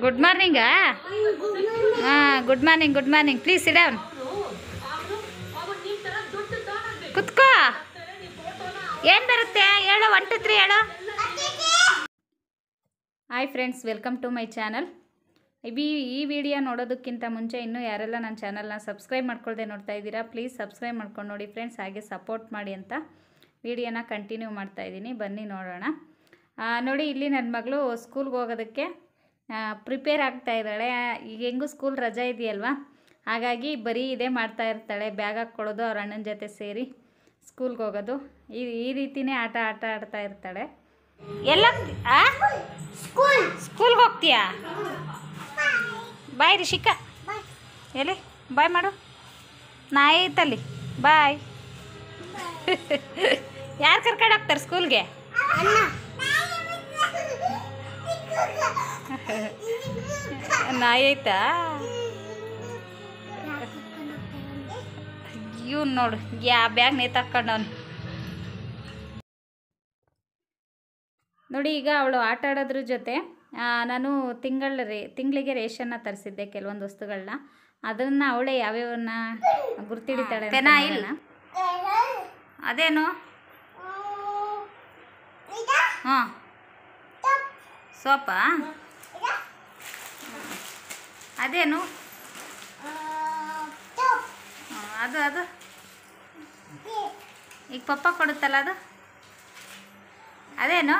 Good ಮಾರ್ನಿಂಗಾ ಹಾಂ good morning good morning please sit down ಕುತ್ಕೋ ಏನು ಬರುತ್ತೆ ಹೇಳು ಒನ್ ಟು ತ್ರೀ ಹೇಳು hi friends welcome to my channel ಬಿ ಈ ವಿಡಿಯೋ ನೋಡೋದಕ್ಕಿಂತ ಮುಂಚೆ ಇನ್ನೂ ಯಾರೆಲ್ಲ ನನ್ನ ಚಾನಲ್ನ ಸಬ್ಸ್ಕ್ರೈಬ್ ಮಾಡ್ಕೊಳ್ದೆ ನೋಡ್ತಾ ಇದ್ದೀರಾ ಪ್ಲೀಸ್ ಸಬ್ಸ್ಕ್ರೈಬ್ ಮಾಡ್ಕೊಂಡು ನೋಡಿ ಫ್ರೆಂಡ್ಸ್ ಹಾಗೆ ಸಪೋರ್ಟ್ ಮಾಡಿ ಅಂತ ವಿಡಿಯೋನ ಕಂಟಿನ್ಯೂ ಮಾಡ್ತಾ ಇದ್ದೀನಿ ಬನ್ನಿ ನೋಡೋಣ ಆ, ನೋಡಿ ಇಲ್ಲಿ ನನ್ನ ಮಗಳು ಸ್ಕೂಲ್ಗೆ ಹೋಗೋದಕ್ಕೆ ಪ್ರಿಪೇರ್ ಆಗ್ತಾ ಇದ್ದಾಳೆ ಈಗ ಹೆಂಗೂ ಸ್ಕೂಲ್ ರಜಾ ಇದೆಯಲ್ವಾ ಹಾಗಾಗಿ ಬರೀ ಇದೇ ಮಾಡ್ತಾ ಇರ್ತಾಳೆ ಬ್ಯಾಗ್ ಹಾಕ್ಕೊಳ್ಳೋದು ಅವ್ರ ಅಣ್ಣನ ಜೊತೆ ಸೇರಿ ಸ್ಕೂಲ್ಗೆ ಹೋಗೋದು ಈ ಈ ರೀತಿನೇ ಆಟ ಆಟ ಆಡ್ತಾ ಇರ್ತಾಳೆ ಎಲ್ಲ ಸ್ಕೂಲ್ ಸ್ಕೂಲ್ಗೆ ಹೋಗ್ತೀಯಾ ಬಾಯ್ ರಿಷಿಕ ಎಲ್ಲಿ ಬಾಯ್ ಮಾಡು ನಾಯಿ ಐತಲ್ಲಿ ಬಾಯ್ ಯಾರು ಕರ್ಕೊಂಡು ಹೋಗ್ತಾರೆ ಸ್ಕೂಲ್ಗೆ ಅಣ್ಣ ನಾಯಿ ಐತಾ ಇವ್ನು ನೋಡು ಯಾ ಬ್ಯಾಗ್ ನೇತಾಕೊಂಡವನು ನೋಡಿ ಈಗ ಅವಳು ಆಟ ಆಡೋದ್ರ ಜೊತೆ ಆ, ನಾನು ತಿಂಗಳ ರೇ ತಿಂಗಳಿಗೆ ರೇಷನ್ನ ತರಿಸಿದ್ದೆ ಕೆಲವೊಂದು ವಸ್ತುಗಳನ್ನ ಅದನ್ನು ಅವಳೇ ಯಾವ್ಯಾವನ್ನ ಗುರ್ತಿಡಿತಾಳೆ ಅಂತ ನೋಡೋಣ. ಅದೇನು ಹಾಂ ಸೋಪಾ ಅದೇನು ಹ್ಮ್, ಅದು ಅದು ಈಗ ಪಪ್ಪ ಕೊಡುತ್ತಲ್ಲ ಅದು ಅದೇನು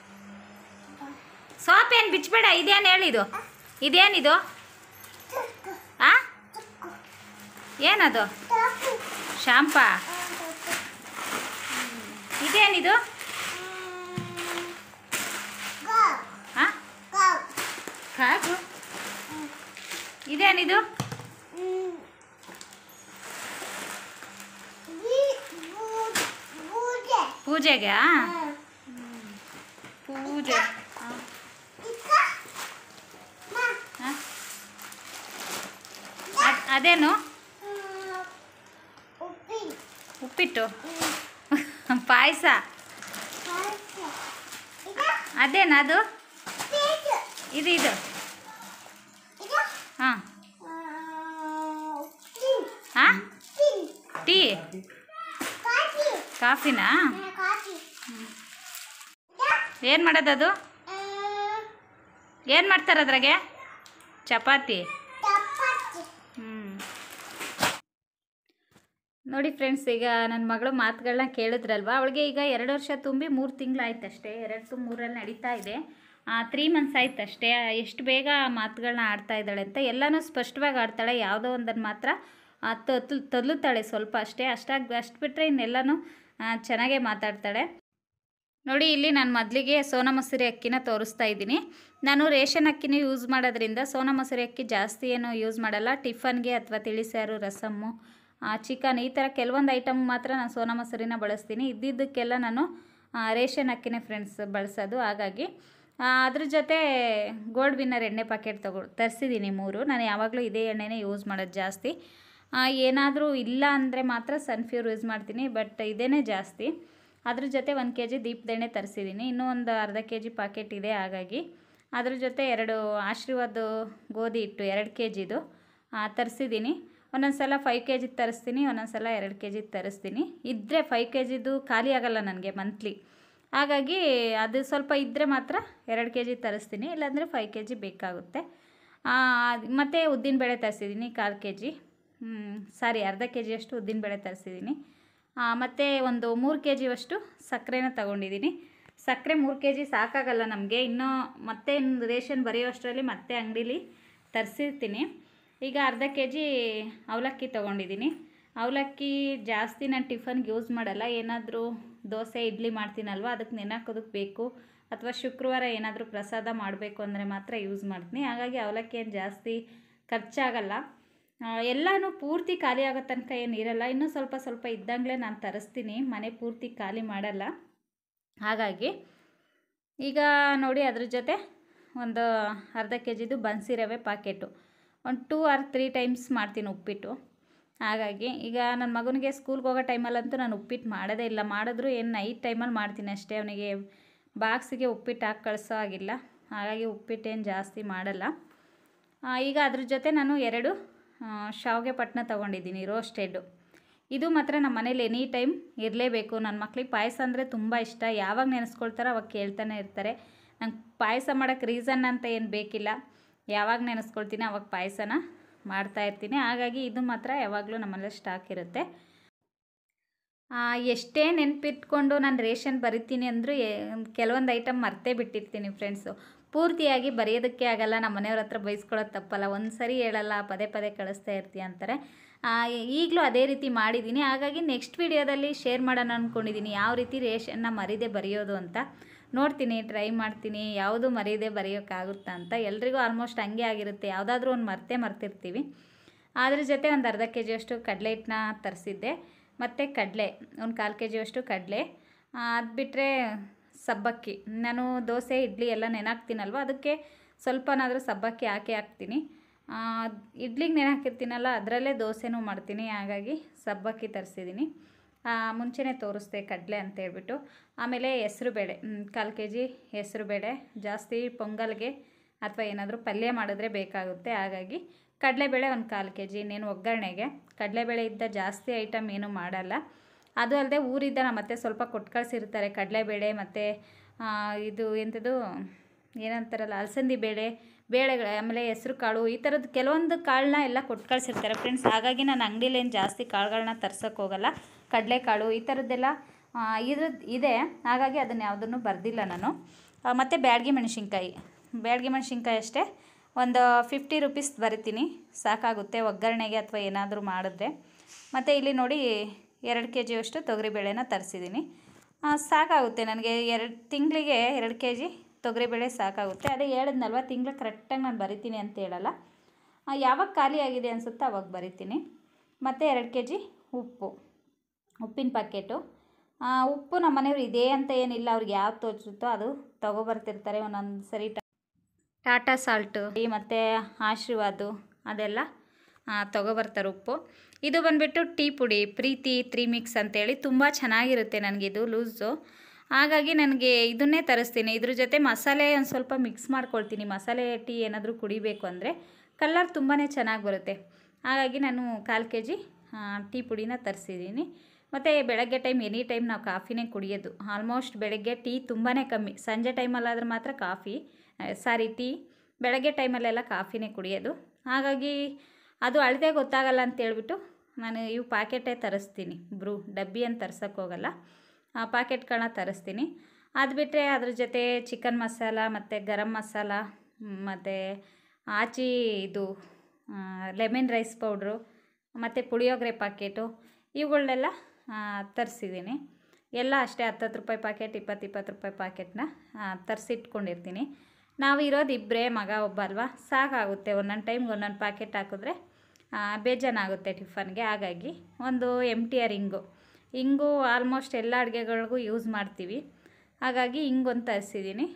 ಸೋಪ್ ಏನು ಬಿಚ್ಚಬೇಡ ಇದೇನು ಹೇಳಿದು ಇದೇನಿದು ಆ ಏನದು ಶಾಂಪಾ ಇದೇನಿದು ಆ ಕಾಗು ಇದೇನಿದು ಪೂಜೆಗೆ ಪೂಜೆ ಆ, ಆ. ಅದ್- ಅದೇನು ಉಪ್ಪಿಟ್ಟು ಪಾಯಸ ಅದೇನು ಅದು ಇದು ಇದು ಹಾಂ ಹಾಂ ಟೀ ಕಾಫಿನಾ ಏನು ಮಾಡೋದದು ಏನು ಮಾಡ್ತಾರೆ ಅದ್ರಾಗೆ ಚಪಾತಿ ಹ್ಞೂ ನೋಡಿ ಫ್ರೆಂಡ್ಸ್ ಈಗ ನನ್ನ ಮಗಳು ಮಾತುಗಳನ್ನ ಕೇಳಿದ್ರಲ್ವ ಅವಳಿಗೆ ಈಗ ಎರಡು ವರ್ಷ ತುಂಬಿ ಮೂರು ತಿಂಗಳಾಯ್ತು ಅಷ್ಟೇ ಎರಡು ತುಂಬ ಮೂರಲ್ಲಿ ನಡೀತಾ ಇದೆ ತ್ರೀ ಮಂತ್ಸ್ ಆಯ್ತು ಅಷ್ಟೇ ಎಷ್ಟು ಬೇಗ ಮಾತುಗಳನ್ನ ಆಡ್ತಾ ಇದ್ದಾಳೆ ಅಂತ ಎಲ್ಲನೂ ಸ್ಪಷ್ಟವಾಗಿ ಆಡ್ತಾಳೆ ಯಾವುದೋ ಒಂದನ್ನು ಮಾತ್ರ ಆ, ತತ್ಲು ತದ್ಲುತ್ತಾಳೆ ಸ್ವಲ್ಪ ಅಷ್ಟೇ ಅಷ್ಟಾಗಿ ಅಷ್ಟು ಬಿಟ್ಟರೆ ಇನ್ನೆಲ್ಲನೂ ಆ, ಚೆನ್ನಾಗೇ ಮಾತಾಡ್ತಾಳೆ ನೋಡಿ ಇಲ್ಲಿ ನಾನು ಮೊದಲಿಗೆ ಸೋನಾ ಮಸೂರಿ ಅಕ್ಕಿನ ತೋರಿಸ್ತಾ ಇದ್ದೀನಿ ನಾನು ರೇಷನ್ ಅಕ್ಕಿನ ಯೂಸ್ ಮಾಡೋದ್ರಿಂದ ಸೋನಾ ಮಸೂರಿ ಅಕ್ಕಿ ಜಾಸ್ತಿ ಏನು ಯೂಸ್ ಮಾಡಲ್ಲ ಟಿಫನ್ಗೆ ಅಥವಾ ತಿಳಿಸಾರು ರಸಮ್ಮು ಚಿಕನ್ ಈ ಥರ ಕೆಲವೊಂದು ಐಟಮ್ ಮಾತ್ರ ನಾನು ಸೋನಾ ಮಸೂರಿನ ಬಳಸ್ತೀನಿ ಇದ್ದಿದ್ದಕ್ಕೆಲ್ಲ ನಾನು ಆ, ರೇಷನ್ ಅಕ್ಕಿನೇ ಫ್ರೆಂಡ್ಸ್ ಬಳಸೋದು ಹಾಗಾಗಿ ಆ, ಅದ್ರ ಜೊತೆ ಗೋಲ್ಡ್ ವಿನ್ನರ್ ಎಣ್ಣೆ ಪ್ಯಾಕೆಟ್ ತಗೊ ತರಿಸಿದ್ದೀನಿ ಮೂರು ನಾನು ಯಾವಾಗಲೂ ಇದೇ ಎಣ್ಣೆನೇ ಯೂಸ್ ಮಾಡೋದು ಜಾಸ್ತಿ ಏನಾದರೂ ಇಲ್ಲ ಅಂದರೆ ಮಾತ್ರ ಸನ್ಫ್ಯೂರ್ ಯೂಸ್ ಮಾಡ್ತೀನಿ ಬಟ್ ಇದೇನೇ ಜಾಸ್ತಿ ಅದ್ರ ಜೊತೆ ಒಂದು ಕೆ ಜಿ ದೀಪದೆಣ್ಣೆ ತರಿಸಿದ್ದೀನಿ ಇನ್ನೂ ಒಂದು ಅರ್ಧ ಕೆ ಜಿ ಪಾಕೆಟ್ ಇದೆ ಹಾಗಾಗಿ ಅದ್ರ ಜೊತೆ ಎರಡು ಆಶೀರ್ವಾದ ಗೋಧಿ ಹಿಟ್ಟು ಎರಡು ಕೆ ಜಿದು ತರಿಸಿದ್ದೀನಿ ಒಂದೊಂದು ಸಲ ಫೈವ್ ಕೆ ಜಿ ತರಿಸ್ತೀನಿ ಒಂದೊಂದು ಸಲ ಎರಡು ಕೆ ಜಿ ತರಿಸ್ತೀನಿ ಇದ್ದರೆ ಫೈವ್ ಕೆ ಜಿದು ಖಾಲಿ ಆಗಲ್ಲ ನನಗೆ ಮಂತ್ಲಿ ಹಾಗಾಗಿ ಅದು ಸ್ವಲ್ಪ ಇದ್ದರೆ ಮಾತ್ರ ಎರಡು ಕೆ ಜಿ ತರಿಸ್ತೀನಿ ಇಲ್ಲಾಂದರೆ ಫೈವ್ ಕೆ ಜಿ ಬೇಕಾಗುತ್ತೆ ಮತ್ತು ಉದ್ದಿನಬೇಳೆ ತರಿಸಿದ್ದೀನಿ ಕಾಲು ಕೆ ಜಿ ಸಾರಿ ಅರ್ಧ ಕೆ ಜಿಯಷ್ಟು ಉದ್ದಿನಬೇಳೆ ತರಿಸಿದ್ದೀನಿ ಮತ್ತು ಒಂದು ಮೂರು ಕೆ ಜಿಯಷ್ಟು ಸಕ್ಕರೆನ ತಗೊಂಡಿದ್ದೀನಿ ಸಕ್ಕರೆ ಮೂರು ಕೆ ಜಿ ಸಾಕಾಗಲ್ಲ ನಮಗೆ ಇನ್ನೂ ಮತ್ತೆ ಇನ್ನು ರೇಷನ್ ಬರೆಯೋಷ್ಟರಲ್ಲಿ ಮತ್ತೆ ಅಂಗಡೀಲಿ ತರಿಸಿರ್ತೀನಿ ಈಗ ಅರ್ಧ ಕೆ ಜಿ ಅವಲಕ್ಕಿ ತೊಗೊಂಡಿದ್ದೀನಿ ಅವಲಕ್ಕಿ ಜಾಸ್ತಿ ನಾನು ಟಿಫನ್ಗೆ ಯೂಸ್ ಮಾಡಲ್ಲ ಏನಾದರೂ ದೋಸೆ ಇಡ್ಲಿ ಮಾಡ್ತೀನಲ್ವ ಅದಕ್ಕೆ ನೆನಕೋದಕ್ಕೆ ಬೇಕು ಅಥವಾ ಶುಕ್ರವಾರ ಏನಾದರೂ ಪ್ರಸಾದ ಮಾಡಬೇಕು ಅಂದರೆ ಮಾತ್ರ ಯೂಸ್ ಮಾಡ್ತೀನಿ ಹಾಗಾಗಿ ಅವಲಕ್ಕಿ ಏನು ಜಾಸ್ತಿ ಖರ್ಚಾಗಲ್ಲ ಆ, ಎಲ್ಲನೂ ಪೂರ್ತಿ ಖಾಲಿ ಆಗೋ ತನಕ ಏನು ಇರಲ್ಲ ಇನ್ನೂ ಸ್ವಲ್ಪ ಸ್ವಲ್ಪ ಇದ್ದಂಗಲೇ ನಾನು ತರಿಸ್ತೀನಿ ಮನೆ ಪೂರ್ತಿ ಖಾಲಿ ಮಾಡಲ್ಲ ಹಾಗಾಗಿ ಈಗ ನೋಡಿ ಅದ್ರ ಜೊತೆ ಒಂದು ಅರ್ಧ ಕೆ ಜಿದು ಬನ್ಸಿ ರವೆ ಪಾಕೆಟು ಒಂದು ಟೂ ಆರ್ ತ್ರೀ ಟೈಮ್ಸ್ ಮಾಡ್ತೀನಿ ಉಪ್ಪಿಟ್ಟು ಹಾಗಾಗಿ ಈಗ ನನ್ನ ಮಗನಿಗೆ ಸ್ಕೂಲ್ಗೆ ಹೋಗೋ ಟೈಮಲ್ಲಂತೂ ನಾನು ಉಪ್ಪಿಟ್ಟು ಮಾಡೋದೇ ಇಲ್ಲ ಮಾಡಿದ್ರು ಏನು ನೈಟ್ ಟೈಮಲ್ಲಿ ಮಾಡ್ತೀನಿ ಅಷ್ಟೇ ಅವನಿಗೆ ಬಾಕ್ಸಿಗೆ ಉಪ್ಪಿಟ್ಟು ಹಾಕಿ ಕಳಿಸೋ ಆಗಿಲ್ಲ ಹಾಗಾಗಿ ಉಪ್ಪಿಟ್ಟೇನು ಜಾಸ್ತಿ ಮಾಡಲ್ಲ ಆ, ಈಗ ಅದ್ರ ಜೊತೆ ನಾನು ಎರಡು ಆ, ಶಾವಿಗೆ ಪಟ್ಟಣ ತೊಗೊಂಡಿದ್ದೀನಿ ರೋಸ್ಟೆಡ್ಡು ಇದು ಮಾತ್ರ ನಮ್ಮ ಮನೇಲಿ ಎನಿ ಟೈಮ್ ಇರಲೇಬೇಕು ನನ್ನ ಮಕ್ಳಿಗೆ ಪಾಯಸ ಅಂದರೆ ತುಂಬ ಇಷ್ಟ ಯಾವಾಗ ನೆನೆಸ್ಕೊಳ್ತಾರೋ ಅವಾಗ ಕೇಳ್ತಾನೆ ಇರ್ತಾರೆ ನಂಗೆ ಪಾಯಸ ಮಾಡೋಕ್ಕೆ ರೀಸನ್ ಅಂತ ಏನು ಬೇಕಿಲ್ಲ ಯಾವಾಗ ನೆನೆಸ್ಕೊಳ್ತೀನಿ ಅವಾಗ ಪಾಯಸನ ಮಾಡ್ತಾ ಇರ್ತೀನಿ ಹಾಗಾಗಿ ಇದು ಮಾತ್ರ ಯಾವಾಗಲೂ ನಮ್ಮನೇಲಿ ಸ್ಟಾಕ್ ಇರುತ್ತೆ ಆ, ಎಷ್ಟೇ ನೆನಪಿಟ್ಕೊಂಡು ನಾನು ರೇಷನ್ ಬರಿತೀನಿ ಅಂದರೂ ಕೆಲವೊಂದು ಐಟಮ್ ಮರ್ತೇ ಬಿಟ್ಟಿರ್ತೀನಿ ಫ್ರೆಂಡ್ಸು ಪೂರ್ತಿಯಾಗಿ ಬರೆಯೋದಕ್ಕೆ ಆಗಲ್ಲ ನಮ್ಮ ಮನೆಯವ್ರ ಹತ್ರ ಬೈಸ್ಕೊಳ್ಳೋದು ತಪ್ಪಲ್ಲ ಒಂದು ಸರಿ ಹೇಳಲ್ಲ ಪದೇ ಪದೇ ಕಳಿಸ್ತಾ ಇರ್ತೀಯ ಅಂತಾರೆ ಈಗಲೂ ಅದೇ ರೀತಿ ಮಾಡಿದ್ದೀನಿ ಹಾಗಾಗಿ ನೆಕ್ಸ್ಟ್ ವಿಡಿಯೋದಲ್ಲಿ ಶೇರ್ ಮಾಡೋಣ ಅಂದ್ಕೊಂಡಿದ್ದೀನಿ ಯಾವ ರೀತಿ ರೇಷನ್ನ ಮರಿದೇ ಬರೆಯೋದು ಅಂತ ನೋಡ್ತೀನಿ ಟ್ರೈ ಮಾಡ್ತೀನಿ ಯಾವುದು ಮರೀದೆ ಬರೆಯೋಕ್ಕಾಗುತ್ತಾ ಅಂತ ಎಲ್ರಿಗೂ ಆಲ್ಮೋಸ್ಟ್ ಹಂಗೆ ಆಗಿರುತ್ತೆ ಯಾವುದಾದ್ರೂ ಒಂದು ಮರ್ತೇ ಮರ್ತಿರ್ತೀವಿ ಅದ್ರ ಜೊತೆ ಒಂದು ಅರ್ಧ ಕೆ ಜಿಯಷ್ಟು ಕಡಲೆ ಹಿಟ್ಟನ್ನ ತರಿಸಿದ್ದೆ ಮತ್ತು ಕಡಲೆ ಒಂದು ಕಾಲು ಕೆ ಜಿಯಷ್ಟು ಕಡಲೆ ಅದು ಬಿಟ್ಟರೆ ಸಬ್ಬಕ್ಕಿ ನಾನು ದೋಸೆ ಇಡ್ಲಿ ಎಲ್ಲ ನೆನಾಕ್ತೀನಲ್ವ ಅದಕ್ಕೆ ಸ್ವಲ್ಪನಾದರೂ ಸಬ್ಬಕ್ಕಿ ಹಾಕಿ ಹಾಕ್ತೀನಿ ಆ, ಇಡ್ಲಿಗೆ ನೆನಾಕಿರ್ತೀನಲ್ಲ ಅದರಲ್ಲೇ ದೋಸೆನೂ ಮಾಡ್ತೀನಿ ಹಾಗಾಗಿ ಸಬ್ಬಕ್ಕಿ ತರಿಸಿದ್ದೀನಿ ಮುಂಚೆನೇ ತೋರಿಸ್ದೆ ಕಡಲೆ ಅಂತ ಹೇಳ್ಬಿಟ್ಟು ಆಮೇಲೆ ಹೆಸ್ರುಬೇಳೆ ಕಾಲು ಕೆ ಜಿ ಹೆಸ್ರುಬೇಳೆ ಜಾಸ್ತಿ ಪೊಂಗಲ್ಗೆ ಅಥವಾ ಏನಾದರೂ ಪಲ್ಯ ಮಾಡಿದ್ರೆ ಬೇಕಾಗುತ್ತೆ ಹಾಗಾಗಿ ಕಡಲೆಬೇಳೆ ಒಂದು ಕಾಲು ಕೆ ಜಿ ಇನ್ನೇನು ಒಗ್ಗರಣೆಗೆ ಕಡಲೆಬೇಳೆ ಇದ್ದ ಜಾಸ್ತಿ ಐಟಮ್ ಏನೂ ಮಾಡಲ್ಲ ಅದು ಅಲ್ಲದೆ ಊರಿಂದ ನಮ್ಮ ಮತ್ತೆ ಸ್ವಲ್ಪ ಕೊಟ್ಟು ಕಳಿಸಿರ್ತಾರೆ ಕಡಲೆಬೇಳೆ ಮತ್ತು ಇದು ಎಂಥದ್ದು ಏನಂತಾರಲ್ಲ ಅಲಸಂದಿ ಬೇಳೆ ಬೇಳೆಗಳು ಆಮೇಲೆ ಹೆಸ್ರು ಕಾಳು ಈ ಥರದ್ದು ಕೆಲವೊಂದು ಕಾಳನ್ನ ಎಲ್ಲ ಕೊಟ್ಟು ಕಳಿಸಿರ್ತಾರೆ ಫ್ರೆಂಡ್ಸ್ ಹಾಗಾಗಿ ನಾನು ಅಂಗಡಿಲಿ ಏನು ಜಾಸ್ತಿ ಕಾಳುಗಳನ್ನ ತರ್ಸೋಕೆ ಹೋಗಲ್ಲ ಕಡಲೆಕಾಳು ಈ ಥರದ್ದೆಲ್ಲ ಆ, ಇದ್ರದ್ದು ಇದೆ ಹಾಗಾಗಿ ಅದನ್ನು ಯಾವುದನ್ನು ಬರೆದಿಲ್ಲ ನಾನು ಆ, ಮತ್ತು ಬ್ಯಾಡಗಿ ಮೆಣಸಿನ್ಕಾಯಿ ಬ್ಯಾಡಗಿ ಮೆಣಸಿನ್ಕಾಯಿ ಅಷ್ಟೇ ಒಂದು ಫಿಫ್ಟಿ ರುಪೀಸ್ ಬರಿತೀನಿ ಸಾಕಾಗುತ್ತೆ ಒಗ್ಗರಣೆಗೆ ಅಥವಾ ಏನಾದರೂ ಮಾಡಿದ್ರೆ ಮತ್ತು ಇಲ್ಲಿ ನೋಡಿ ಎರಡು ಕೆ ಜಿಯಷ್ಟು ತೊಗರಿಬೇಳೆನ ತರಿಸಿದ್ದೀನಿ ಸಾಕಾಗುತ್ತೆ ನನಗೆ ಎರಡು ತಿಂಗಳಿಗೆ ಎರಡು ಕೆ ಜಿ ತೊಗರಿಬೇಳೆ ಸಾಕಾಗುತ್ತೆ ಅದೇ ಹೇಳಿದ್ನಲ್ವ ತಿಂಗಳು ಕರೆಕ್ಟಾಗಿ ನಾನು ಬರಿತೀನಿ ಅಂತ ಹೇಳಲ್ಲ ಆ, ಯಾವಾಗ ಖಾಲಿ ಆಗಿದೆ ಅನಿಸುತ್ತೋ ಅವಾಗ ಬರಿತೀನಿ ಮತ್ತು ಎರಡು ಕೆ ಜಿ ಉಪ್ಪು ಉಪ್ಪಿನ ಪ್ಯಾಕೆಟು ಆ, ಉಪ್ಪು ನಮ್ಮ ಮನೆಯವ್ರು ಇದೆ ಅಂತ ಏನಿಲ್ಲ ಅವ್ರಿಗೆ ಯಾವ್ದು ತೋಚುತ್ತೋ ಅದು ತೊಗೊಬರ್ತಿರ್ತಾರೆ ಒಂದೊಂದು ಸರಿ ಟ- ಟಾಟಾ ಸಾಲ್ಟು ಮತ್ತು ಆಶೀರ್ವಾದು ಅದೆಲ್ಲ ತೊಗೊಬರ್ತಾರೆ ಉಪ್ಪು ಇದು ಬಂದುಬಿಟ್ಟು ಟೀ ಪುಡಿ ಪ್ರೀತಿ ತ್ರೀ ಮಿಕ್ಸ್ ಅಂತೇಳಿ ತುಂಬ ಚೆನ್ನಾಗಿರುತ್ತೆ ನನಗಿದು ಲೂಸು ಹಾಗಾಗಿ ನನಗೆ ಇದನ್ನೇ ತರಿಸ್ತೀನಿ ಇದ್ರ ಜೊತೆ ಮಸಾಲೆ ಒಂದು ಸ್ವಲ್ಪ ಮಿಕ್ಸ್ ಮಾಡ್ಕೊಳ್ತೀನಿ ಮಸಾಲೆ ಟೀ ಏನಾದರೂ ಕುಡಿಬೇಕು ಅಂದರೆ ಕಲರ್ ತುಂಬಾ ಚೆನ್ನಾಗಿ ಬರುತ್ತೆ ಹಾಗಾಗಿ ನಾನು ಕಾಲು ಕೆ ಜಿ ಟೀ ಪುಡಿನ ತರಿಸಿದ್ದೀನಿ ಮತ್ತು ಬೆಳಗ್ಗೆ ಟೈಮ್ ಎನಿ ಟೈಮ್ ನಾವು ಕಾಫಿನೇ ಕುಡಿಯೋದು ಆಲ್ಮೋಸ್ಟ್ ಬೆಳಗ್ಗೆ ಟೀ ತುಂಬಾ ಕಮ್ಮಿ ಸಂಜೆ ಟೈಮಲ್ಲಾದ್ರೆ ಮಾತ್ರ ಕಾಫಿ ಸಾರಿ ಟೀ ಬೆಳಗ್ಗೆ ಟೈಮಲ್ಲೆಲ್ಲ ಕಾಫಿನೇ ಕುಡಿಯೋದು ಹಾಗಾಗಿ ಅದು ಅಳತೆ ಗೊತ್ತಾಗಲ್ಲ ಅಂತ ಹೇಳ್ಬಿಟ್ಟು ನಾನು ಇವು ಪ್ಯಾಕೆಟೇ ತರಿಸ್ತೀನಿ ಬ್ರೂ ಡಬ್ಬಿ ಅಂತ ತರ್ಸೋಕ್ಕೆ ಹೋಗಲ್ಲ ಆ ಪ್ಯಾಕೆಟ್ಗಳನ್ನ ತರಿಸ್ತೀನಿ ಅದು ಬಿಟ್ಟರೆ ಅದ್ರ ಜೊತೆ ಚಿಕನ್ ಮಸಾಲ ಮತ್ತು ಗರಂ ಮಸಾಲ ಮತ್ತು ಆಚಿ ಇದು ಲೆಮನ್ ರೈಸ್ ಪೌಡ್ರು ಮತ್ತು ಪುಳಿಯೋಗರೆ ಪ್ಯಾಕೆಟು ಇವುಗಳನ್ನೆಲ್ಲ ತರಿಸಿದ್ದೀನಿ ಎಲ್ಲ ಅಷ್ಟೇ ಹತ್ತತ್ತು ರೂಪಾಯಿ ಪ್ಯಾಕೆಟ್ ಇಪ್ಪತ್ತು ಇಪ್ಪತ್ತು ರೂಪಾಯಿ ಪ್ಯಾಕೆಟ್ನ ತರಿಸಿಟ್ಕೊಂಡಿರ್ತೀನಿ ನಾವು ಇರೋದು ಇಬ್ಬರೇ ಮಗ ಒಬ್ಬ ಅಲ್ವಾ ಸಾಕಾಗುತ್ತೆ ಒಂದೊಂದು ಟೈಮ್ಗೆ ಒಂದೊಂದು ಪ್ಯಾಕೆಟ್ ಹಾಕಿದ್ರೆ ಆ, ಬೇಜಾನಾಗುತ್ತೆ ಟಿಫನ್ಗೆ ಹಾಗಾಗಿ ಒಂದು ಎಮ್ ಟಿ ಆರ್ ಹಿಂಗು ಹಿಂಗು ಆಲ್ಮೋಸ್ಟ್ ಎಲ್ಲ ಅಡುಗೆಗಳಿಗೂ ಯೂಸ್ ಮಾಡ್ತೀವಿ ಹಾಗಾಗಿ ಹಿಂಗೊಂದು ತರಿಸಿದ್ದೀನಿ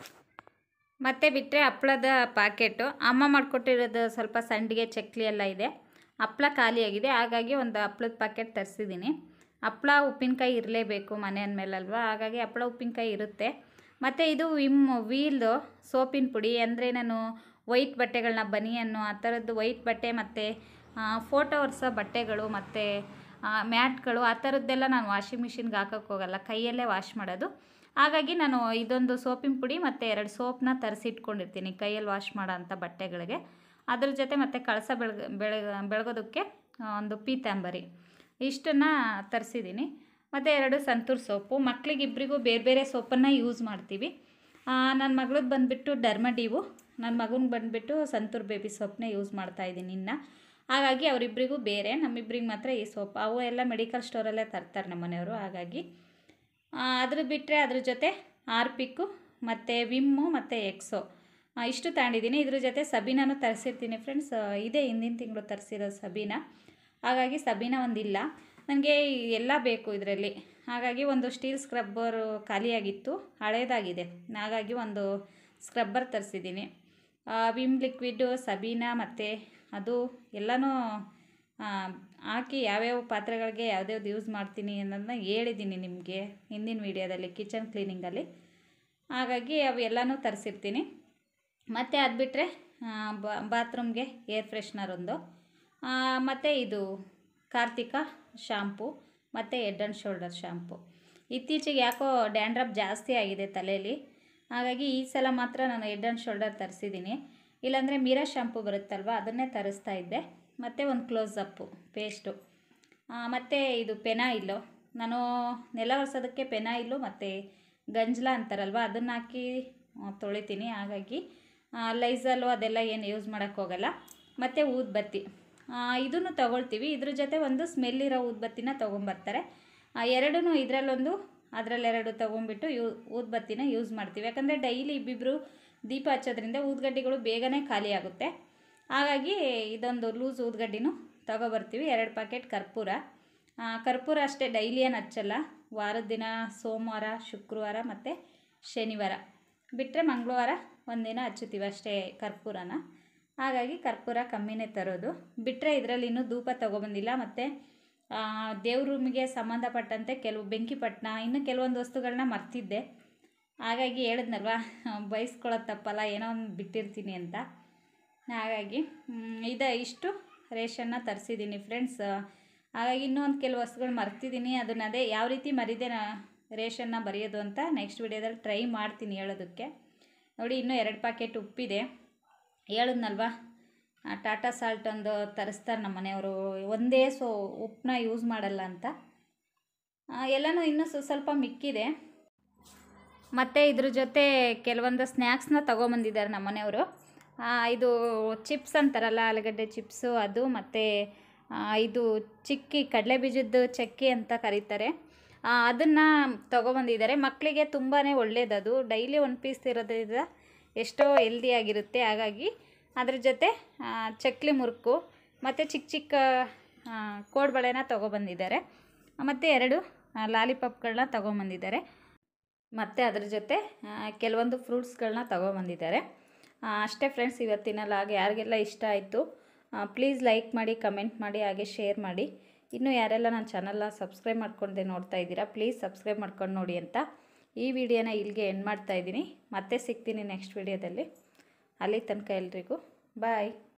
ಮತ್ತು ಬಿಟ್ಟರೆ ಹಪ್ಳದ ಪ್ಯಾಕೆಟು ಅಮ್ಮ ಮಾಡಿಕೊಟ್ಟಿರೋದು ಸ್ವಲ್ಪ ಸಂಡಿಗೆ ಚಕ್ಲಿ ಎಲ್ಲ ಇದೆ ಹಪ್ಳ ಖಾಲಿಯಾಗಿದೆ ಹಾಗಾಗಿ ಒಂದು ಹಪ್ಳದ ಪ್ಯಾಕೆಟ್ ತರಿಸಿದ್ದೀನಿ ಹಪ್ಳ ಉಪ್ಪಿನಕಾಯಿ ಇರಲೇಬೇಕು ಮನೆ ಅಂದಮೇಲಲ್ವ ಹಾಗಾಗಿ ಹಪ್ಳ ಉಪ್ಪಿನಕಾಯಿ ಇರುತ್ತೆ ಮತ್ತು ಇದು ವಿಮ್ ವೀಲ್ದು ಸೋಪಿನ ಪುಡಿ ಅಂದರೆ ನಾನು ವೈಟ್ ಬಟ್ಟೆಗಳನ್ನ ಬನಿಯನ್ನು ಆ ಥರದ್ದು ವೈಟ್ ಬಟ್ಟೆ ಮತ್ತು ಫೋಟೋ ಒರೆಸೋ ಬಟ್ಟೆಗಳು ಮತ್ತು ಮ್ಯಾಟ್ಗಳು ಆ ಥರದ್ದೆಲ್ಲ ನಾನು ವಾಷಿಂಗ್ ಮಿಷಿನ್ಗೆ ಹಾಕೋಕ್ಕೆ ಹೋಗಲ್ಲ ಕೈಯಲ್ಲೇ ವಾಶ್ ಮಾಡೋದು ಹಾಗಾಗಿ ನಾನು ಇದೊಂದು ಸೋಪಿನ ಪುಡಿ ಮತ್ತು ಎರಡು ಸೋಪ್ನ ತರಿಸಿಟ್ಕೊಂಡಿರ್ತೀನಿ ಕೈಯಲ್ಲಿ ವಾಶ್ ಮಾಡೋ ಅಂಥ ಬಟ್ಟೆಗಳಿಗೆ ಅದ್ರ ಜೊತೆ ಮತ್ತು ಕಳಸ ಬೆಳಗ ಬೆಳಗ ಬೆಳಗೋದಕ್ಕೆ ಒಂದು ಪೀತಾಂಬರಿ ಇಷ್ಟನ್ನು ತರಿಸಿದ್ದೀನಿ ಮತ್ತು ಎರಡು ಸಂತೂರ್ ಸೋಪು ಮಕ್ಕಳಿಗಿಬ್ಬರಿಗೂ ಬೇರೆ ಬೇರೆ ಸೋಪನ್ನು ಯೂಸ್ ಮಾಡ್ತೀವಿ ನನ್ನ ಮಗಳದ್ದು ಬಂದುಬಿಟ್ಟು ಡರ್ಮಡೀವು ನನ್ನ ಮಗನಿಗೆ ಬಂದುಬಿಟ್ಟು ಸಂತೂರ್ ಬೇಬಿ ಸೋಪ್ನೇ ಯೂಸ್ ಮಾಡ್ತಾ ಇದ್ದೀನಿ ಇನ್ನು ಹಾಗಾಗಿ ಅವರಿಬ್ಬರಿಗೂ ಬೇರೆ ನಮ್ಮಿಬ್ರಿಗೆ ಮಾತ್ರ ಈ ಸೋಪ್ ಅವು ಎಲ್ಲ ಮೆಡಿಕಲ್ ಸ್ಟೋರಲ್ಲೇ ತರ್ತಾರೆ ನಮ್ಮ ಮನೆಯವರು ಹಾಗಾಗಿ ಆ, ಅದ್ರ ಬಿಟ್ಟರೆ ಅದ್ರ ಜೊತೆ ಆರ್ಪಿಕ್ಕು ಮತ್ತು ವಿಮ್ಮು ಮತ್ತು ಎಕ್ಸೋ ಆ, ಇಷ್ಟು ತಗೊಂಡಿದ್ದೀನಿ ಇದ್ರ ಜೊತೆ ಸಬೀನಾನು ತರಿಸಿರ್ತೀನಿ ಫ್ರೆಂಡ್ಸ್ ಇದೇ ಹಿಂದಿನ ತಿಂಗಳು ತರಿಸಿರೋ ಸಬೀನಾ ಹಾಗಾಗಿ ಸಬೀನಾ ಒಂದಿಲ್ಲ ನನಗೆ ಎಲ್ಲ ಬೇಕು ಇದರಲ್ಲಿ ಹಾಗಾಗಿ ಒಂದು ಸ್ಟೀಲ್ ಸ್ಕ್ರಬ್ಬರು ಖಾಲಿಯಾಗಿತ್ತು ಹಳೇದಾಗಿದೆ ಹಾಗಾಗಿ ಒಂದು ಸ್ಕ್ರಬ್ಬರ್ ತರಿಸಿದ್ದೀನಿ ವಿಮ್ ಲಿಕ್ವಿಡ್ಡು ಸಬೀನಾ ಮತ್ತು ಅದು ಎಲ್ಲನೂ ಆ, ಹಾಕಿ ಯಾವ್ಯಾವ ಪಾತ್ರೆಗಳಿಗೆ ಯಾವ್ದ್ಯಾವ್ದು ಯೂಸ್ ಮಾಡ್ತೀನಿ ಅನ್ನೋದನ್ನ ಹೇಳಿದ್ದೀನಿ ನಿಮಗೆ ಹಿಂದಿನ ವೀಡಿಯೋದಲ್ಲಿ ಕಿಚನ್ ಕ್ಲೀನಿಂಗಲ್ಲಿ ಹಾಗಾಗಿ ಅವು ಎಲ್ಲನೂ ತರಿಸಿರ್ತೀನಿ ಮತ್ತು ಅದು ಬಿಟ್ಟರೆ ಬಾತ್ರೂಮ್ಗೆ ಏರ್ ಫ್ರೆಶ್ನರ್ ಒಂದು ಮತ್ತು ಇದು ಕಾರ್ತಿಕ ಶಾಂಪು ಮತ್ತು ಹೆಡ್ ಆ್ಯಂಡ್ ಶೋಲ್ಡರ್ ಶಾಂಪು ಇತ್ತೀಚೆಗೆ ಯಾಕೋ ಡ್ಯಾಂಡ್ರಫ್ ಜಾಸ್ತಿ ಆಗಿದೆ ತಲೆಯಲ್ಲಿ ಹಾಗಾಗಿ ಈ ಸಲ ಮಾತ್ರ ನಾನು ಹೆಡ್ ಆ್ಯಂಡ್ ಶೋಲ್ಡರ್ ತರಿಸಿದ್ದೀನಿ ಇಲ್ಲಾಂದರೆ ಮೀರಾ ಶಾಂಪು ಬರುತ್ತಲ್ವ ಅದನ್ನೇ ತರಿಸ್ತಾ ಇದ್ದೆ ಮತ್ತು ಒಂದು ಕ್ಲೋಸ್ ಅಪ್ಪು ಪೇಸ್ಟು ಮತ್ತು ಇದು ಪೆನಾಯಿಲ್ಲು ನಾನು ನೆಲ ಒರೆಸೋದಕ್ಕೆ ಪೆನಾಯಿಲ್ಲು ಮತ್ತು ಗಂಜಲ ಅಂತಾರಲ್ವ ಅದನ್ನು ಹಾಕಿ ಆ, ತೊಳಿತೀನಿ ಹಾಗಾಗಿ ಲೈಸಲ್ಲು ಅದೆಲ್ಲ ಏನು ಯೂಸ್ ಮಾಡೋಕ್ಕೋಗಲ್ಲ ಮತ್ತು ಊದ್ಬತ್ತಿ ಇದನ್ನು ತಗೊಳ್ತೀವಿ ಇದ್ರ ಜೊತೆ ಒಂದು ಸ್ಮೆಲ್ ಇರೋ ಊದ್ಬತ್ತಿನ ತೊಗೊಂಬರ್ತಾರೆ ಎರಡೂ ಇದರಲ್ಲೊಂದು ಅದರಲ್ಲೆರಡು ತೊಗೊಂಬಿಟ್ಟು ಯೂ ಊದ್ಬತ್ತಿನ ಯೂಸ್ ಮಾಡ್ತೀವಿ ಯಾಕಂದರೆ ಡೈಲಿ ಇಬ್ಬಿಬ್ಬರು ದೀಪ ಹಚ್ಚೋದ್ರಿಂದ ಊದ್ಗಡ್ಡಿಗಳು ಬೇಗನೆ ಖಾಲಿ ಆಗುತ್ತೆ ಹಾಗಾಗಿ ಇದೊಂದು ಲೂಸ್ ಊದ್ಗಡ್ಡಿನೂ ತಗೊಬರ್ತೀವಿ ಎರಡು ಪ್ಯಾಕೆಟ್ ಕರ್ಪೂರ ಆ, ಕರ್ಪೂರ ಅಷ್ಟೇ ಡೈಲಿ ಏನು ಹಚ್ಚಲ್ಲ ವಾರದ ದಿನ ಸೋಮವಾರ ಶುಕ್ರವಾರ ಮತ್ತು ಶನಿವಾರ ಬಿಟ್ಟರೆ ಮಂಗಳವಾರ ಒಂದಿನ ಹಚ್ಚುತ್ತೀವಿ ಅಷ್ಟೇ ಕರ್ಪೂರನ ಹಾಗಾಗಿ ಕರ್ಪೂರ ಕಮ್ಮಿನೇ ತರೋದು ಬಿಟ್ಟರೆ ಇದರಲ್ಲಿ ಇನ್ನೂ ಧೂಪ ತೊಗೊಬಂದಿಲ್ಲ ಮತ್ತು ದೇವ್ರ ರೂಮಿಗೆ ಸಂಬಂಧಪಟ್ಟಂತೆ ಕೆಲವು ಬೆಂಕಿಪಟ್ಟಣ ಇನ್ನು ಕೆಲವೊಂದು ವಸ್ತುಗಳನ್ನ ಮರ್ತಿದ್ದೆ ಹಾಗಾಗಿ ಹೇಳಿದ್ನಲ್ವ ಬಯಸ್ಕೊಳ್ಳೋದು ತಪ್ಪಲ್ಲ ಏನೋ ಒಂದು ಬಿಟ್ಟಿರ್ತೀನಿ ಅಂತ ಹಾಗಾಗಿ ಮ್, ಇದ ಇಷ್ಟು ರೇಷನ್ನ ತರಿಸಿದ್ದೀನಿ ಫ್ರೆಂಡ್ಸ್ ಹಾಗಾಗಿ ಇನ್ನೂ ಒಂದು ಕೆಲವು ವಸ್ತುಗಳು ಮರ್ತಿದ್ದೀನಿ ಅದನ್ನ ಅದೇ ಯಾವ ರೀತಿ ಮರಿದೆ ನಾ ರೇಷನ್ನ ಬರೆಯೋದು ಅಂತ ನೆಕ್ಸ್ಟ್ ವಿಡಿಯೋದಲ್ಲಿ ಟ್ರೈ ಮಾಡ್ತೀನಿ ಹೇಳೋದಕ್ಕೆ ನೋಡಿ ಇನ್ನೂ ಎರಡು ಪ್ಯಾಕೆಟ್ ಉಪ್ಪಿದೆ ಹೇಳಿದ್ನಲ್ವಾ ಆ, ಟಾಟಾ ಸಾಲ್ಟ್ ಒಂದು ತರಿಸ್ತಾರೆ ನಮ್ಮ ಮನೆಯವರು ಒಂದೇ ಸೊ ಉಪ್ಪನ್ನ ಯೂಸ್ ಮಾಡಲ್ಲ ಅಂತ ಆ, ಎಲ್ಲನೂ ಇನ್ನೂ ಸ್ವ- ಸ್ವಲ್ಪ ಮಿಕ್ಕಿದೆ ಮತ್ತು ಇದ್ರ ಜೊತೆ ಕೆಲವೊಂದು ಸ್ನ್ಯಾಕ್ಸ್ನ ತೊಗೊಂಬಂದಿದ್ದಾರೆ ನಮ್ಮ ಮನೆಯವರು ಆ, ಇದು ಚಿಪ್ಸ್ ಅಂತಾರಲ್ಲ ಆಲೂಗಡ್ಡೆ ಚಿಪ್ಸು ಅದು ಮತ್ತು ಇದು ಚಿಕ್ಕಿ ಕಡಲೆ ಬೀಜದ್ದು ಚಕ್ಕಿ ಅಂತ ಕರೀತಾರೆ ಅದನ್ನು ತೊಗೊಬಂದಿದ್ದಾರೆ ಮಕ್ಕಳಿಗೆ ತುಂಬಾ ಒಳ್ಳೆಯದದು ಡೈಲಿ ಒಂದು ಪೀಸ್ ಇರೋದ್ರಿಂದ ಎಷ್ಟೋ ಹೆಲ್ದಿಯಾಗಿರುತ್ತೆ ಹಾಗಾಗಿ ಅದ್ರ ಜೊತೆ ಆ, ಚಕ್ಲಿ ಮುರುಕು ಮತ್ತು ಚಿಕ್ಕ ಚಿಕ್ಕ ಆ, ಕೋಡ್ಬಳೆನ ತೊಗೊಬಂದಿದ್ದಾರೆ ಮತ್ತು ಎರಡು ಲಾಲಿಪಾಪ್ಗಳನ್ನ ತೊಗೊಂಬಂದಿದ್ದಾರೆ ಮತ್ತು ಅದ್ರ ಜೊತೆ ಆ, ಕೆಲವೊಂದು ಫ್ರೂಟ್ಸ್ಗಳನ್ನ ತೊಗೊಬಂದಿದ್ದಾರೆ ಆ, ಅಷ್ಟೇ ಫ್ರೆಂಡ್ಸ್ ಇವತ್ತಿನ ಲಾಗ್ ಯಾರಿಗೆಲ್ಲ ಇಷ್ಟ ಆಯಿತು ಪ್ಲೀಸ್ ಲೈಕ್ ಮಾಡಿ ಕಮೆಂಟ್ ಮಾಡಿ ಹಾಗೆ ಶೇರ್ ಮಾಡಿ ಇನ್ನು ಯಾರೆಲ್ಲ ನನ್ನ ಚಾನಲ್ನ ಸಬ್ಸ್ಕ್ರೈಬ್ ಮಾಡ್ಕೊಂಡೆ ನೋಡ್ತಾ ಇದ್ದೀರಾ ಪ್ಲೀಸ್ ಸಬ್ಸ್ಕ್ರೈಬ್ ಮಾಡ್ಕೊಂಡು ನೋಡಿ ಅಂತ ಈ ವಿಡಿಯೋನ ಇಲ್ಲಿಗೆ ಎಂಡ್ ಮಾಡ್ತಾ ಇದ್ದೀನಿ ಮತ್ತೆ ಸಿಗ್ತೀನಿ ನೆಕ್ಸ್ಟ್ ವಿಡಿಯೋದಲ್ಲಿ ಅಲ್ಲಿ ತನಕ ಎಲ್ರಿಗೂ ಬಾಯ್